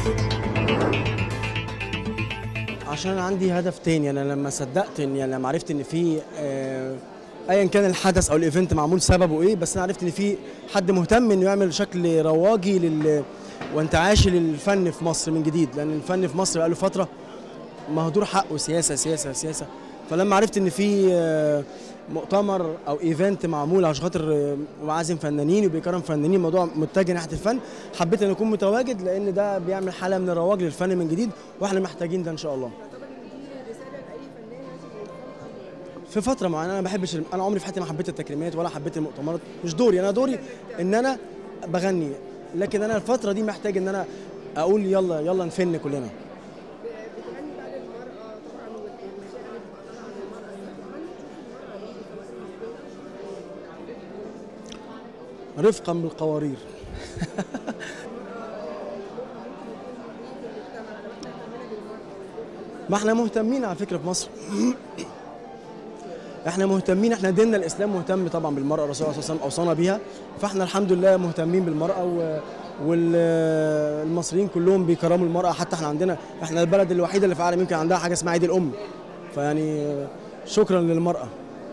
عشان عندي هدف تاني انا لما صدقت ان يعني لما عرفت ان في آه، ايا كان الحدث او الايفنت معمول سببه ايه بس انا عرفت ان في حد مهتم انه يعمل شكل رواجي لل وانتعاشي للفن في مصر من جديد لان الفن في مصر بقاله فتره مهدور حقه سياسه سياسه سياسه فلما عرفت ان في آه، مؤتمر او ايفنت معمول عشان خاطر آه، وعازم فنانين وبيكرم فنانين موضوع متجه ناحيه الفن حبيت ان اكون متواجد لان ده بيعمل حاله من الرواج للفن من جديد واحنا محتاجين ده ان شاء الله في فتره معينه انا ما بحبش انا عمري في حياتي ما حبيت التكريمات ولا حبيت المؤتمرات مش دوري انا دوري ان انا بغني لكن انا الفتره دي محتاج ان انا اقول يلا يلا نفن كلنا بتغني بقى للمرأة طبعا والمشاعر اللي بتبقى طالعة من المرأة كمان تشوف المرأة ايه سواء بالنسبة رفقا بالقوارير ما احنا مهتمين على فكره في مصر احنا مهتمين احنا ديننا الاسلام مهتم طبعا بالمراه الرسول صلى الله عليه وسلم اوصانا بيها فاحنا الحمد لله مهتمين بالمراه و والمصريين كلهم بيكرموا المراه حتى احنا عندنا احنا البلد الوحيده اللي في العالم يمكن عندها حاجه اسمها عيد الام فيعني شكرا للمراه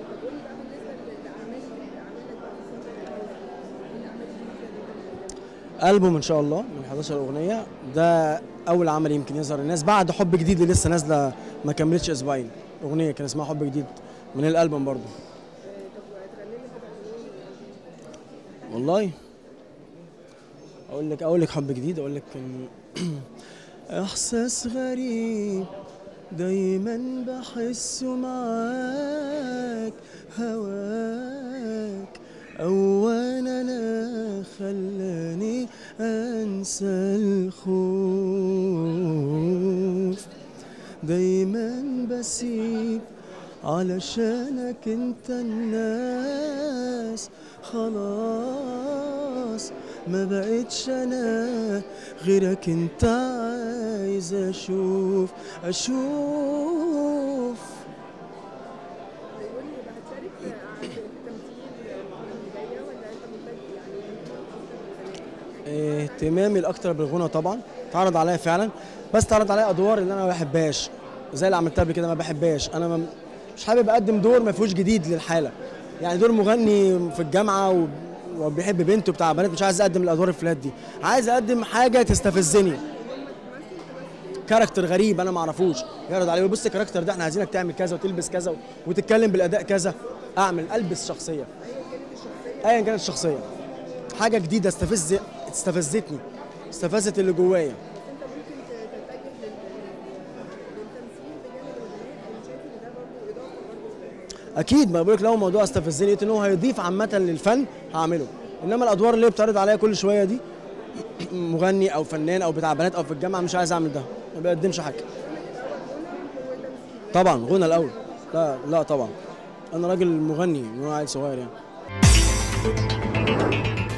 ألبوم إن شاء الله من 11 أغنية ده أول عمل يمكن يظهر الناس بعد حب جديد اللي لسه نازلة ما كملتش أسبوعين أغنية كان اسمها حب جديد من الألبوم برضو والله أقول لك أقول لك حب جديد أقول لك إن إحساس غريب دايما بحسه معاك هواك أول أنا خلاني أنسى الخوف دايما بسيب علشانك انت الناس خلاص ما بقتش انا غيرك انت عايز اشوف اشوف بيقول لي بقى هتشارك في في التمثيل اللي جاية ولا انت متجه يعني اهتمامي الاكتر بالغنى طبعا اتعرض عليا فعلا بس اتعرض عليا ادوار اللي انا ما بحبهاش زي اللي عملتها قبل كده ما بحبهاش انا ما مش حابب اقدم دور ما فيهوش جديد للحاله يعني دور مغني في الجامعه و... وبيحب بنته بتاع بنات مش عايز اقدم الادوار الفلات دي عايز اقدم حاجه تستفزني كاركتر غريب انا ما اعرفوش يعرض عليه بص الكاركتر ده احنا عايزينك تعمل كذا وتلبس كذا وتتكلم بالاداء كذا اعمل البس شخصيه ايا كانت الشخصيه حاجه جديده استفز استفزتني استفزت اللي جوايا انت ممكن تتجه لل- للتمثيل بجانب الغناء انا شايف ان ده برضه اضافه برضه اكيد ما بقولك لو موضوع استفزني لقيت ان هو هيضيف عامه للفن هعمله انما الادوار اللي بتعرض عليا كل شويه دي مغني او فنان او بتاع بنات او في الجامعه مش عايز اعمل ده ما بقدمش حاجه طبعا غنى الاول لا لا طبعا انا راجل مغني من وانا عيل صغير يعني